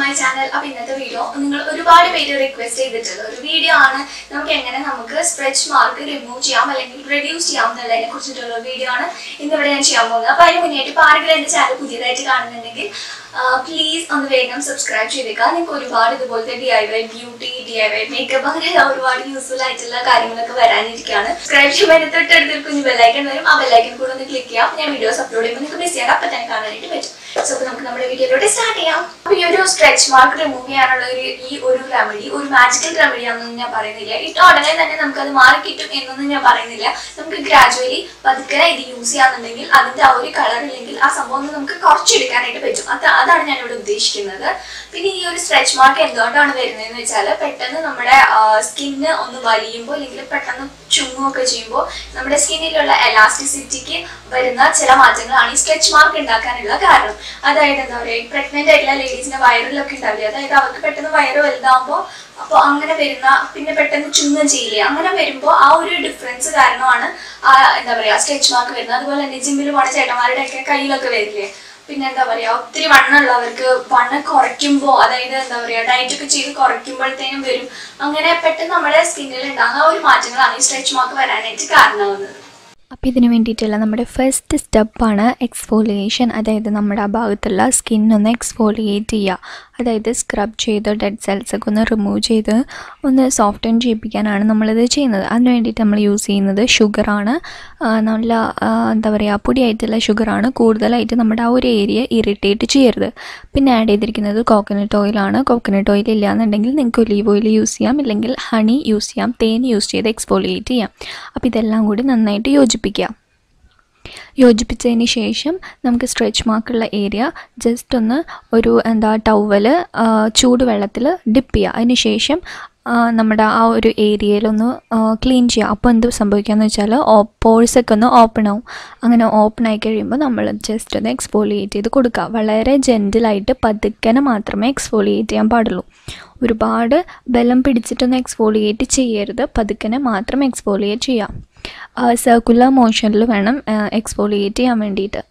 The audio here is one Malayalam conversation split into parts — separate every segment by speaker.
Speaker 1: മൈ ചാനൽ അപ്പോൾ ഇന്നത്തെ വീഡിയോ നിങ്ങൾ ഒരുപാട് പേര് റിക്വസ്റ്റ് ചെയ്തിട്ടുള്ള ഒരു വീഡിയോ ആണ് നമുക്ക് എങ്ങനെ നമുക്ക് സ്ട്രെച്ച് മാർക്ക് റിമൂവ് ചെയ്യാം അല്ലെങ്കിൽ റെഡ്യൂസ് ചെയ്യാം എന്നുള്ളതിനെ കുറിച്ചിട്ടുള്ള വീഡിയോ ആണ് ഇന്നിവിടെ ഞാൻ ചെയ്യാൻ പോകുന്നത് അപ്പോൾ അതിന് മുന്നേറ്റ് ഇപ്പോൾ ആരെങ്കിലും എൻ്റെ ചാനൽ പുതിയതായിട്ട് കാണുന്നുണ്ടെങ്കിൽ പ്ലീസ് ഒന്ന് വേഗം സബ്സ്ക്രൈബ് ചെയ്തേക്കാം നിങ്ങൾക്ക് ഒരുപാട് ഇതുപോലത്തെ D I Y beauty D I Y makeup അങ്ങനെയുള്ള ഒരുപാട് യൂസ്ഫുൾ ആയിട്ടുള്ള കാര്യങ്ങളൊക്കെ വരാനിരിക്കുകയാണ് സബ്സ്ക്രൈബ് ചെയ്യുമ്പോൾ തൊട്ടടുത്ത് ഒരു കുഞ്ഞു ബെല്ലൈക്കൺ വരും ആ ബെല്ലൈക്കൺ കൂടെ ഒന്ന് ക്ലിക്ക് ചെയ്യാം ഞാൻ വീഡിയോസ് അപ്ലോഡ് ചെയ്യുമ്പോൾ നിങ്ങൾക്ക് മിസ് ചെയ്യാൻ അപ്പം തന്നെ കാണാനായിട്ട് പറ്റും സോ അപ്പോൾ നമുക്ക് നമ്മുടെ വീഡിയോയിലൂടെ സ്റ്റാർട്ട് ചെയ്യാം അപ്പോൾ ഈ ഒരു സ്ട്രെച്ച് മാർക്ക് റിമൂവ് ചെയ്യാനുള്ള ഒരു ഈ ഒരു റെമഡി ഒരു മാജിക്കൽ റെമഡി ആണെന്നൊന്നും ഞാൻ പറയുന്നില്ല ഇട്ട ഉടനെ തന്നെ നമുക്ക് അത് മാറി കിട്ടും എന്നൊന്നും ഞാൻ പറയുന്നില്ല നമുക്ക് ഗ്രാജുവലി പതുക്കെ ഇത് യൂസ് ചെയ്യാന്നുണ്ടെങ്കിൽ അതിന്റെ ആ ഒരു കളർ ഇല്ലെങ്കിൽ ആ സംഭവം ഒന്ന് നമുക്ക് കുറച്ചെടുക്കാനായിട്ട് പറ്റും അത് അതാണ് ഞാൻ ഇവിടെ ഉദ്ദേശിക്കുന്നത് പിന്നെ ഈ ഒരു സ്ട്രെച്ച് മാർക്ക് എന്തുകൊണ്ടാണ് വരുന്നതെന്ന് വെച്ചാൽ പെട്ടെന്ന് നമ്മുടെ സ്കിന്ന് ഒന്ന് വലിയുമ്പോൾ അല്ലെങ്കിൽ പെട്ടെന്ന് ചുങ്ങുമൊക്കെ ചെയ്യുമ്പോൾ നമ്മുടെ സ്കിന്നിലുള്ള എലാസ്റ്റിസിറ്റിക്ക് വരുന്ന ചില മാറ്റങ്ങളാണ് ഈ സ്ട്രെച്ച് മാർക്ക് ഉണ്ടാക്കാനുള്ള കാരണം അതായത് എന്താ പറയുക പ്രഗ്നന്റ് ആയിട്ടുള്ള ലേഡീസിന്റെ വയറിലൊക്കെ ഉണ്ടാവില്ല അതായത് അവർക്ക് പെട്ടെന്ന് വയറ് വലുതാകുമ്പോൾ അപ്പോൾ അങ്ങനെ വരുന്ന പിന്നെ പെട്ടെന്ന് ചുങ്ങം ചെയ്യില്ലേ അങ്ങനെ വരുമ്പോൾ ആ ഒരു ഡിഫറൻസ് കാരണമാണ് ആ എന്താ പറയുക സ്ട്രെച്ച് മാർക്ക് വരുന്നത് അതുപോലെ തന്നെ ജിമ്മിൽ പോണ ചേട്ടന്മാരുടെ ഒക്കെ കയ്യിലൊക്കെ വരില്ലേ പിന്നെ എന്താ പറയാ ഒത്തിരി വണ്ണമുള്ളവർക്ക് വണ്ണം കുറയ്ക്കുമ്പോൾ അതായത് എന്താ പറയാ ഡയറ്റ് ഒക്കെ ചെയ്ത് കുറയ്ക്കുമ്പോഴത്തേനും വരും അങ്ങനെ പെട്ടെന്ന് നമ്മുടെ സ്കിന്നിൽ ഉണ്ടാകുന്ന ഒരു മാറ്റങ്ങളാണ് ഈ സ്ട്രെച്ച് മാർക്ക് വരാനായിട്ട് കാരണമാകുന്നത്
Speaker 2: അപ്പോൾ ഇതിന് വേണ്ടിയിട്ടുള്ള നമ്മുടെ ഫസ്റ്റ് സ്റ്റെപ്പാണ് എക്സ്ഫോളിയേഷൻ അതായത് നമ്മുടെ ആ ഭാഗത്തുള്ള സ്കിന്നൊന്ന് എക്സ്ഫോളിയേറ്റ് ചെയ്യുക അതായത് സ്ക്രബ് ചെയ്ത് ഡെഡ് സെൽസ് ഒക്കെ ഒന്ന് റിമൂവ് ചെയ്ത് ഒന്ന് സോഫ്റ്റൻ ചെയ്യിപ്പിക്കാനാണ് നമ്മളിത് ചെയ്യുന്നത് അതിന് വേണ്ടിയിട്ട് നമ്മൾ യൂസ് ചെയ്യുന്നത് ഷുഗറാണ് നല്ല ആ, എന്താ പറയുക പൊടിയായിട്ടുള്ള ഷുഗറാണ് കൂടുതലായിട്ട് നമ്മുടെ ആ ഒരു ഏരിയ ഇറിറ്റേറ്റ് ചെയ്യരുത് പിന്നെ ആഡ് ചെയ്തിരിക്കുന്നത് കോക്കനട്ട് ഓയിലാണ് കോക്കനട്ട് ഓയിൽ ഇല്ലയെന്നുണ്ടെങ്കിൽ നിങ്ങൾക്ക് ഒലീവ് ഓയിൽ യൂസ് ചെയ്യാം ഇല്ലെങ്കിൽ ഹണി യൂസ് ചെയ്യാം തേൻ യൂസ് ചെയ്ത് എക്സ്ഫോളിയേറ്റ് ചെയ്യാം അപ്പോൾ ഇതെല്ലാം കൂടി നന്നായിട്ട് യോജിപ്പിക്കുക യോജിപ്പിച്ചതിന് ശേഷം നമുക്ക് സ്ട്രെച്ച് മാർക്കുള്ള ഏരിയ ജസ്റ്റ് ഒന്ന് ഒരു എന്താ ടവല് ചൂടുവെള്ളത്തിൽ ഡിപ്പ് ചെയ്യുക അതിന് ശേഷം ആ, നമ്മുടെ ആ ഒരു ഏരിയയിലൊന്ന് ക്ലീൻ ചെയ്യുക അപ്പോൾ എന്ത് സംഭവിക്കുകയെന്ന് വെച്ചാൽ പോഴ്സൊക്കെ ഒന്ന് ഓപ്പൺ ആവും അങ്ങനെ ഓപ്പൺ ആയി കഴിയുമ്പോൾ നമ്മൾ ജസ്റ്റ് ഒന്ന് എക്സ്പോളിയേറ്റ് ചെയ്ത് കൊടുക്കുക വളരെ ജെൻറ്റിലായിട്ട് പതുക്കനെ മാത്രമേ എക്സ്പോളിയേറ്റ് ചെയ്യാൻ പാടുള്ളൂ ഒരുപാട് ബലം പിടിച്ചിട്ടൊന്ന് എക്സ്പോളിയേറ്റ് ചെയ്യരുത് പതുക്കനെ മാത്രം എക്സ്പോളിയേറ്റ് ചെയ്യാം സർക്കുലർ മോഷനിൽ വേണം എക്സ്പോളിയേറ്റ് ചെയ്യാൻ വേണ്ടിയിട്ട്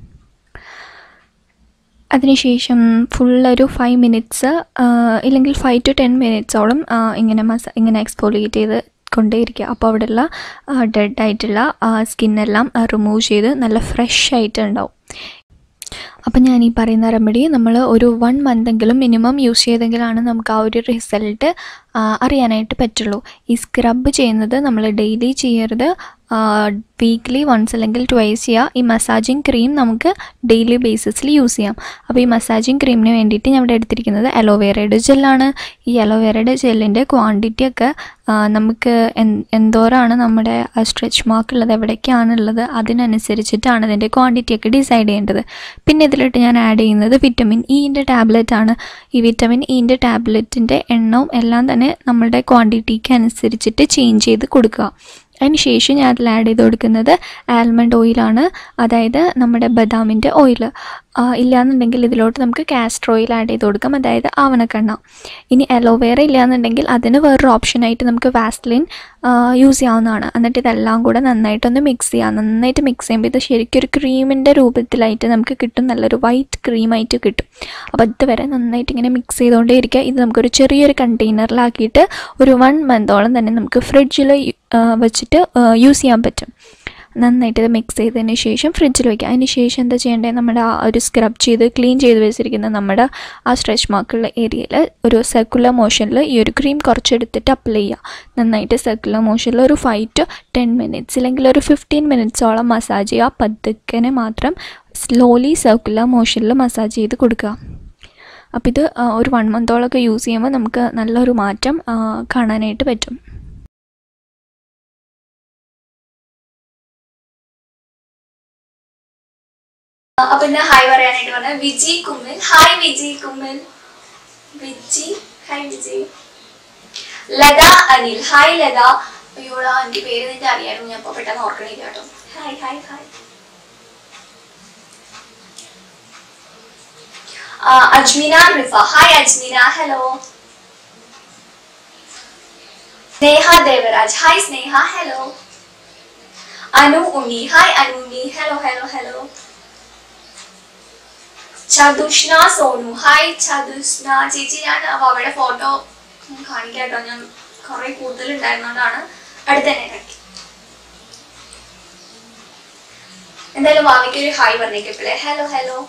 Speaker 2: അതിനുശേഷം ഫുൾ ഒരു ഫൈവ് മിനിറ്റ്സ് ഇല്ലെങ്കിൽ ഫൈവ് ടു ടെൻ മിനിറ്റ്സോളം ഇങ്ങനെ മസ ഇങ്ങനെ എക്സ്പോളിയേറ്റ് ചെയ്ത് കൊണ്ടേയിരിക്കുക അപ്പോൾ അവിടെയുള്ള ഡെഡ് ആയിട്ടുള്ള സ്കിന്നെല്ലാം റിമൂവ് ചെയ്ത് നല്ല ഫ്രഷ് ആയിട്ട് ഉണ്ടാവും അപ്പം ഞാൻ ഈ പറയുന്ന റെമഡി നമ്മൾ ഒരു വൺ മന്തെങ്കിലും മിനിമം യൂസ് ചെയ്തെങ്കിലാണ് നമുക്ക് ആ ഒരു റിസൾട്ട് അറിയാനായിട്ട് പറ്റുള്ളൂ ഈ സ്ക്രബ് ചെയ്യുന്നത് നമ്മൾ ഡെയിലി ചെയ്യരുത് വീക്ക്ലി വൺസ് അല്ലെങ്കിൽ ട്വൈസ് ചെയ്യുക ഈ മസാജിങ് ക്രീം നമുക്ക് ഡെയിലി ബേസിസിൽ യൂസ് ചെയ്യാം അപ്പോൾ ഈ മസാജിങ് ക്രീമിന് വേണ്ടിയിട്ട് ഞാൻ ഇവിടെ എടുത്തിരിക്കുന്നത് അലോവേറയുടെ ജെല്ലാണ് ഈ അലോവേറയുടെ ജെല്ലിൻ്റെ ക്വാണ്ടിറ്റി ഒക്കെ ആ, നമുക്ക് എൻ- എന്തോരാണ് നമ്മുടെ സ്ട്രെച്ച് മാർക്ക് ഉള്ളത് എവിടേക്കാണുള്ളത് അതിനനുസരിച്ചിട്ടാണ് ഇതിൻ്റെ ക്വാണ്ടിറ്റി ഒക്കെ ഡിസൈഡ് ചെയ്യേണ്ടത് പിന്നെ ഇതിലിട്ട് ഞാൻ ആഡ് ചെയ്യുന്നത് വിറ്റമിൻ ഇൻ്റെ ടാബ്ലറ്റ് ആണ് ഈ വിറ്റമിൻ ഇൻ്റെ ടാബ്ലറ്റിൻ്റെ എണ്ണവും എല്ലാം തന്നെ നമ്മുടെ ക്വാണ്ടിറ്റിക്ക് അനുസരിച്ചിട്ട് ചേഞ്ച് ചെയ്ത് കൊടുക്കുക അതിന് ശേഷം ഞാൻ അതിൽ ആഡ് ചെയ്ത് കൊടുക്കുന്നത് ആൽമണ്ട് ഓയിലാണ് അതായത് നമ്മുടെ ബദാമിൻ്റെ ഓയിൽ ഇല്ലയെന്നുണ്ടെങ്കിൽ ഇതിലോട്ട് നമുക്ക് കാസ്റ്റർ ഓയിൽ ആഡ് ചെയ്ത് കൊടുക്കാം അതായത് ആവണക്കെണ്ണ ഇനി അലോവേറ ഇല്ലയെന്നുണ്ടെങ്കിൽ അതിന് വേറൊരു ഓപ്ഷനായിട്ട് നമുക്ക് വാസ്ലിൻ യൂസ് ചെയ്യാവുന്നതാണ് എന്നിട്ട് ഇതെല്ലാം കൂടെ നന്നായിട്ടൊന്ന് മിക്സ് ചെയ്യാം നന്നായിട്ട് മിക്സ് ചെയ്യുമ്പോൾ ഇത് ശരിക്കും ഒരു ക്രീമിൻ്റെ രൂപത്തിലായിട്ട് നമുക്ക് കിട്ടും നല്ലൊരു വൈറ്റ് ക്രീമായിട്ട് കിട്ടും അപ്പോൾ ഇതുവരെ നന്നായിട്ട് ഇങ്ങനെ മിക്സ് ചെയ്തുകൊണ്ടേ ഇരിക്കുക ഇത് നമുക്കൊരു ചെറിയൊരു കണ്ടെയ്നറിലാക്കിയിട്ട് ഒരു വൺ മന്തോളം തന്നെ നമുക്ക് ഫ്രിഡ്ജിൽ വെച്ചിട്ട് യൂസ് ചെയ്യാൻ പറ്റും നന്നായിട്ട് ഇത് മിക്സ് ചെയ്തതിന് ശേഷം ഫ്രിഡ്ജിൽ വയ്ക്കുക അതിന് ശേഷം എന്താ ചെയ്യേണ്ടത് നമ്മുടെ ആ ഒരു സ്ക്രബ് ചെയ്ത് ക്ലീൻ ചെയ്ത് വെച്ചിരിക്കുന്ന നമ്മുടെ ആ സ്ട്രെച്ച് മാർക്കുള്ള ഏരിയയിൽ ഒരു സർക്കുലർ മോഷനിൽ ഈ ഒരു ക്രീം കുറച്ചെടുത്തിട്ട് അപ്ലൈ ചെയ്യുക നന്നായിട്ട് സർക്കുലർ മോഷനിൽ ഒരു ഫൈവ് ടു ടെൻ മിനിറ്റ്സ് അല്ലെങ്കിൽ ഒരു ഫിഫ്റ്റീൻ മിനിറ്റ്സോളം മസാജ് ചെയ്യുക പതുക്കനെ മാത്രം സ്ലോലി സർക്കുലർ മോഷനിൽ മസാജ് ചെയ്ത് കൊടുക്കുക അപ്പോൾ ഇത് ആ, ഒരു വൺ മന്തോളമൊക്കെ യൂസ് ചെയ്യുമ്പോൾ നമുക്ക് നല്ലൊരു മാറ്റം ആ, കാണാനായിട്ട് പറ്റും
Speaker 1: അപ്പൊ ഇന്ന് ഹായ് പറയാനായിട്ട് പറഞ്ഞ Viji Kummil hi Viji Kummil Viji hi Viji Latha Anil hi Latha അയ്യോടാ എനിക്ക് പേര് നിന്റെ അറിയായിരുന്നു ഞാൻ ഇപ്പൊ പെട്ടെന്ന് ഓർക്കണില്ല കേട്ടോ hi hi hi Ajmeena Rifa hi Ajmeena hello Sneha Devaraj hi Sneha hello Anu Unni hi Anu Unni hello hello hello Chathushna Sonu hi Chathushna ചേച്ചി ഞാൻ അവയുടെ ഫോട്ടോ കാണിക്കാം കേട്ടോ ഞാൻ കുറെ കൂടുതൽ ഉണ്ടായിരുന്നോണ്ടാണ് അടുത്ത് തന്നെ ഇറക്കി എന്തായാലും വാവിക്ക് ഒരു ഹായ് പറഞ്ഞേക്കപ്പില്ലേ hello hello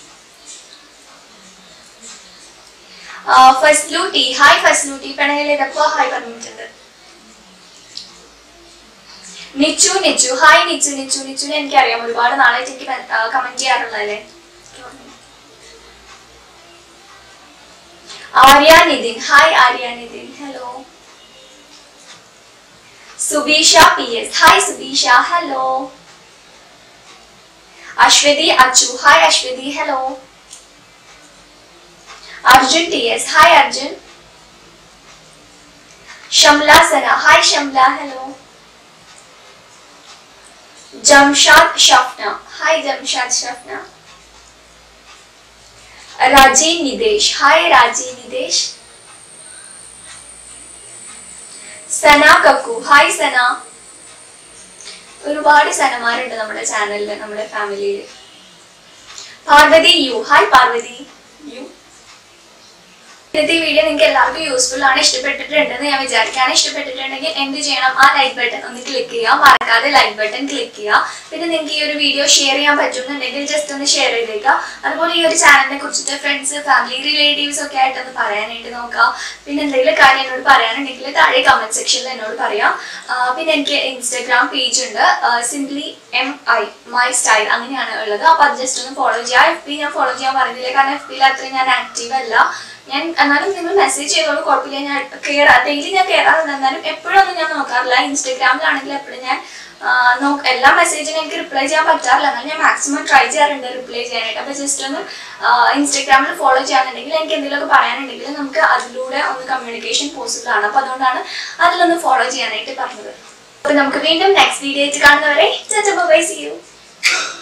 Speaker 1: Fazlu T hi Fazlu T പെണയിൽ ഇതൊക്കെ ഹായ് പറഞ്ഞിട്ടുണ്ട് നിച്ചു നിച്ചു ഹായ് നിച്ചു നിച്ചു നിച്ചുനെ എനിക്കറിയാം ഒരുപാട് നാളായിട്ട് എനിക്ക് കമന്റ് ചെയ്യാറുള്ളതല്ലേ Arya Nithin hi Arya Nithin hello Subeesha P S hi Subeesha hello Aswathy Achu hi Aswathy hello Arjun T S hi Arjun Shamla Sana hi Shamla hello Jamshad Shafna hi Jamshad Shafna Raji Nidesh hi രാജി നിദേശ് സന കക്കു ഹായ് സന ഒരുപാട് സനമാരുണ്ട് നമ്മുടെ ചാനലില് നമ്മുടെ ഫാമിലിയിൽ Parvathy U hi Parvathy U ഇന്നത്തെ വീഡിയോ നിങ്ങൾക്ക് എല്ലാവർക്കും യൂസ്ഫുൾ ആണ് ഇഷ്ടപ്പെട്ടിട്ടുണ്ടെന്ന് ഞാൻ വിചാരിക്കുകയാണ് ഇഷ്ടപ്പെട്ടിട്ടുണ്ടെങ്കിൽ എന്ത് ചെയ്യണം ആ ലൈക്ക് ബട്ടൺ ഒന്ന് ക്ലിക്ക് ചെയ്യുക മറക്കാതെ ലൈക്ക് ബട്ടൺ ക്ലിക്ക് ചെയ്യുക പിന്നെ നിങ്ങൾക്ക് ഈ ഒരു വീഡിയോ ഷെയർ ചെയ്യാൻ പറ്റുന്നുണ്ടെങ്കിൽ ജസ്റ്റ് ഒന്ന് ഷെയർ ചെയ്തേക്കുക അതുപോലെ ഈ ഒരു ചാനലിനെ കുറിച്ചിട്ട് ഫ്രണ്ട്സ് ഫാമിലി റിലേറ്റീവ്സ് ഒക്കെ ആയിട്ടൊന്ന് പറയാനായിട്ട് നോക്കുക പിന്നെ എന്തെങ്കിലും കാര്യം എന്നോട് പറയാനുണ്ടെങ്കിൽ താഴെ കമന്റ് സെക്ഷനിൽ എന്നോട് പറയാം ആ, പിന്നെ എനിക്ക് ഇൻസ്റ്റാഗ്രാം പേജ് ഉണ്ട് simply M I my style അങ്ങനെയാണ് ഉള്ളത് അപ്പോൾ അത് ജസ്റ്റ് ഒന്ന് ഫോളോ ചെയ്യുക എഫ് ബി ഞാൻ ഫോളോ ചെയ്യാൻ പറഞ്ഞില്ല കാരണം എഫ് ബിയിൽ അത്രയും ഞാൻ ആക്റ്റീവ് അല്ല ഞാൻ എന്നാലും നിങ്ങൾ മെസ്സേജ് ചെയ്തോളൂ കുഴപ്പമില്ല ഞാൻ കയറാ ഡെയിലി ഞാൻ കയറാറുണ്ട് എന്നാലും എപ്പോഴും ഒന്നും ഞാൻ നോക്കാറില്ല ഇൻസ്റ്റാഗ്രാമിലാണെങ്കിൽ എപ്പോഴും ഞാൻ ആ, നോ- എല്ലാ മെസ്സേജിനും എനിക്ക് റിപ്ലൈ ചെയ്യാൻ പറ്റാറില്ല എന്നാലും ഞാൻ മാക്സിമം ട്രൈ ചെയ്യാറുണ്ട് റിപ്ലൈ ചെയ്യാനായിട്ട് അപ്പോൾ ജസ്റ്റ് ഒന്ന് ഇൻസ്റ്റാഗ്രാമിൽ ഫോളോ ചെയ്യാന്നുണ്ടെങ്കിൽ എനിക്ക് എന്തെങ്കിലുമൊക്കെ പറയാനുണ്ടെങ്കിൽ നമുക്ക് അതിലൂടെ ഒന്ന് കമ്മ്യൂണിക്കേഷൻ പോസിബിൾ ആണ് അപ്പോൾ അതുകൊണ്ടാണ് അതിലൊന്ന് ഫോളോ ചെയ്യാനായിട്ട് പറഞ്ഞത് അപ്പോൾ നമുക്ക് വീണ്ടും നെക്സ്റ്റ് വീഡിയോ ആയിട്ട് കാണുന്നവരെ ബൈ സി യു